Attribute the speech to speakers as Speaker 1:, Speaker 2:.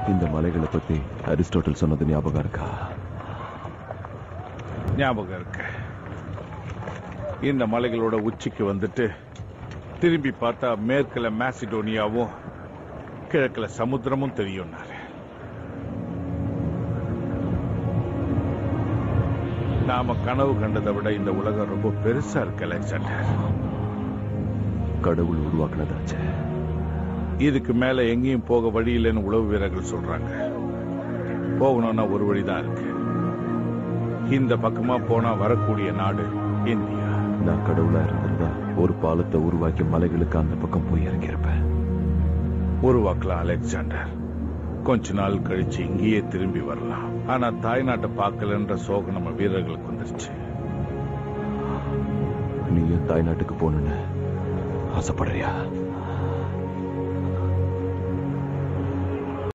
Speaker 1: இந்த மலைகளை பத்தி அரிஸ்டாட்டில் சொன்னது ஞாபகம் இருக்கா
Speaker 2: ஞாபகம் இருக்கு இந்த மலைகளோட உச்சிக்கு வந்துட்டு திரும்பி பார்த்தா மேற்குல மேசிடோனியாவும் கிழக்குல சமுத்திரமும் தெரியும்னாரு நாம கனவு கண்டதை விட இந்த உலகம் ரொம்ப பெருசா இருக்கு அலெக்சாண்டர்
Speaker 1: கடவுள் உருவாக்குனதாச்சே
Speaker 2: இதுக்கு மேல எங்கேயும் போக வழி இல்லைன்னு உளவு வீரர்கள் சொல்றாங்க போகணும்னா ஒரு வழிதான் இருக்கு இந்த பக்கமா போனா வரக்கூடிய நாடு இந்தியா
Speaker 1: நான் கடவுளா இருந்திருந்தா ஒரு பாலத்தை உருவாக்கி மலைகளுக்கு அந்த பக்கம் போய் இறங்கியிருப்பேன்
Speaker 2: உருவாக்கலாம் அலெக்சாண்டர் கொஞ்ச நாள் கழிச்சு இங்கேயே திரும்பி வரலாம் ஆனா தாய்நாட்டை பார்க்கலன்ற சோகம் நம்ம வீரர்களுக்கு வந்துருச்சு
Speaker 1: நீயும் தாய்நாட்டுக்கு போகணுன்னு ஆசைப்படுறியா